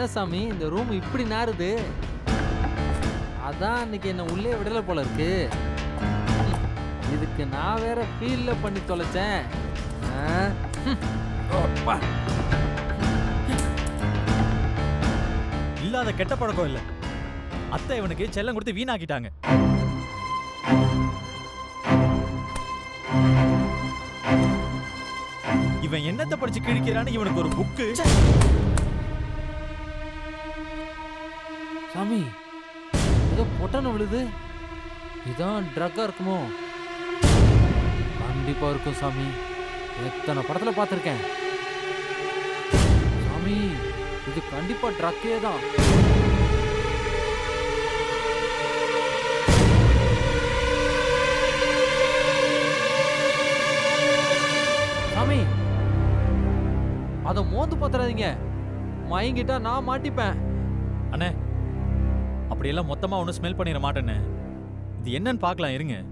என்ன சாமி இந்த ரூம் இப்படி நாறுது அதான் அன்னைக்கு என்ன உள்ளே விடல போல இருக்கு இதுக்கு நான் வேற ஃபீல்ல பண்ணி தொலைச்சேன் ஆ? அப்பா. இல்லாத கெட்ட பழக்கம் இல்ல அத்தை இவனுக்கு செல்லம் கொடுத்து வீணாக்கிட்டாங்க இவன் என்னத்தை படிச்சு கிழிக்கிறான்னு இவனுக்கு ஒரு புக்கு சாமி ஏதோ பொட்டன விழுது இதான் ட்ரக்கா இருக்குமோ கண்டிப்பா இருக்கும் சாமி எத்தனை படத்துல பார்த்துருக்கேன் சாமி இது கண்டிப்பா ட்ரக்கே தான் சாமி அதை மோந்து பாத்துறாதீங்க மயங்கிட்டா நான் மாட்டிப்பேன் அண்ணே அப்படியெல்லாம் மொத்தமா ஒன்றும் ஸ்மெல் பண்ணிட மாட்டேன்னு இது என்னன்னு பார்க்கலாம் இருங்க